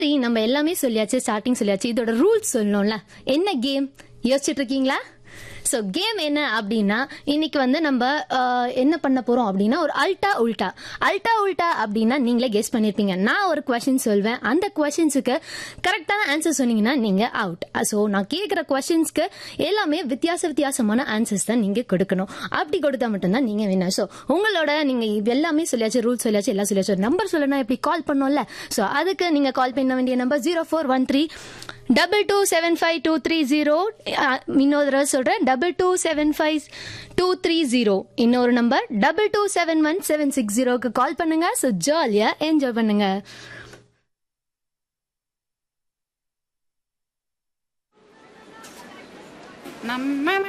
சரி நம்ம எல்லாமே சொல்லியாச்சு ஸ்டார்டிங் சொல்லியாச்சு இதோட ரூல்ஸ் சொல்லணும்ல என்ன கேம் யோசிச்சுட்டு இருக்கீங்களா ஸோ கேம் என்ன அப்படின்னா இன்னைக்கு வந்து நம்ம ஆஹ், என்ன பண்ண போறோம் அப்படின்னா ஒரு அல்டா உல்டா அல்டா உல்டா அப்படின்னா நீங்களே கெஸ் பண்ணிருப்பீங்க நான் ஒரு கொஸ்டின் சொல்வேன் அந்த கொஸ்டின்ஸுக்கு கரெக்டான ஆன்சர் சொன்னீங்கன்னா நீங்க அவுட் ஸோ நான் கேட்குற கொஸ்டின்ஸ்க்கு எல்லாமே வித்தியாச வித்தியாசமான ஆன்சர்ஸ் தான் நீங்க கொடுக்கணும் அப்படி கொடுத்தா மட்டும்தான் நீங்க வின்னர் ஸோ உங்களோட நீங்க இது எல்லாமே சொல்லியாச்சு ரூல்ஸ் சொல்லியாச்சு எல்லாம் சொல்லியாச்சு ஒரு நம்பர் சொல்லணும் எப்படி கால் பண்ணோம்ல ஸோ அதுக்கு நீங்க கால் பண்ண வேண்டிய number zero four one three double two seven five two three zero இன்னொரு தடவை சொல்றேன் double two seven five two three zero இன்னொரு number double two seven one seven six ஜீரோக்கு கால் பண்ணுங்க ஸோ ஜாலியா என்ஜாய் பண்ணுங்க நம்ம